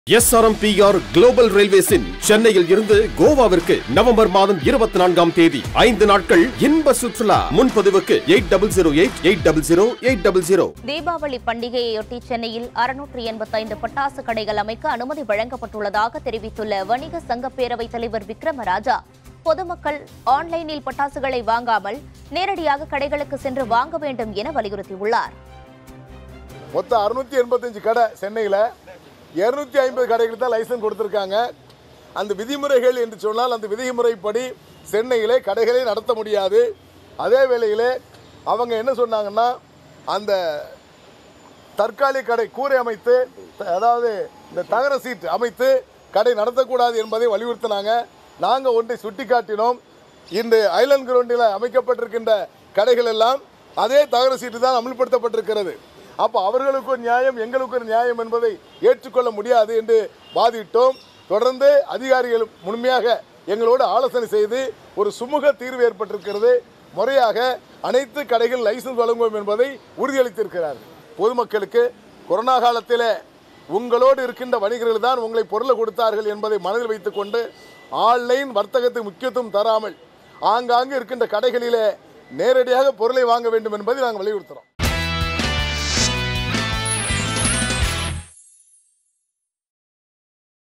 SRMPR global ரயில்வேஸின் சென்னையில் இருந்து கோவாவிற்கு November மாதம் இருபத்தி நான்காம் தேதி ஐந்து நாட்கள் இன்ப சுற்றுலா முன்பதிவுக்கு eight double zero eight eight double zero eight double zero Deepavali பண்டிகையையொட்டி சென்னையில் அறுநூற்று எண்பத்தைந்து பட்டாசு கடைகள் அமைக்க அனுமதி வழங்கப்பட்டுள்ளதாக தெரிவித்துள்ள வணிக சங்க பேரவைத் தலைவர் விக்ரமராஜா பொதுமக்கள் ஆன்லைனில் பட்டாசுகளை வாங்காமல் நேரடியாக கடைகளுக்கு சென்று வாங்க வேண்டும் என வலியுறுத்தியுள்ளார் மொத்தம் அறுநூத்தி எண்பத்தஞ்சு கடை சென்னையில் இரநூத்தி ஐம்பது கடைகளுக்கு தான் லைசன்ஸ் கொடுத்துருக்காங்க அந்த விதிமுறைகள் என்று சொன்னால் அந்த விதிமுறைப்படி சென்னையிலே கடைகளை நடத்த முடியாது அதே வேளையிலே அவங்க என்ன சொன்னாங்கன்னா அந்த தற்காலிக கடை கூரை அமைத்து த- அதாவது இந்த தகர சீட் அமைத்து கடை நடத்தக்கூடாது என்பதை வலியுறுத்தினாங்க நாங்கள் ஒன்றை சுட்டிக்காட்டினோம் இந்த ஐலண்ட் கிரவுண்டில் அமைக்கப்பட்டிருக்கின்ற கடைகள் எல்லாம் அதே தகர சீட்டு தான் அமல்படுத்தப்பட்டிருக்கிறது அப்போ அவர்களுக்கு ஒரு நியாயம் எங்களுக்கு ஒரு நியாயம் என்பதை ஏற்றுக்கொள்ள முடியாது என்று வாதிட்டோம் தொடர்ந்து அதிகாரிகள் முழுமையாக எங்களோடு ஆலோசனை செய்து ஒரு சுமூக தீர்வு ஏற்பட்டிருக்கிறது முறையாக அனைத்து கடைகள் லைசன்ஸ் வழங்குவோம் என்பதை உறுதியளித்திருக்கிறார்கள் பொதுமக்களுக்கு கொரோனா காலத்தில் உங்களோடு இருக்கின்ற வணிகர்கள் தான் உங்களை பொருளை கொடுத்தார்கள் என்பதை மனதில் வைத்துக்கொண்டு ஆன்லைன் வர்த்தகத்துக்கு முக்கியத்துவம் தராமல் ஆங்காங்கு இருக்கின்ற கடைகளிலே நேரடியாக பொருளை வாங்க வேண்டும் என்பதை நாங்கள் வலியுறுத்துகிறோம்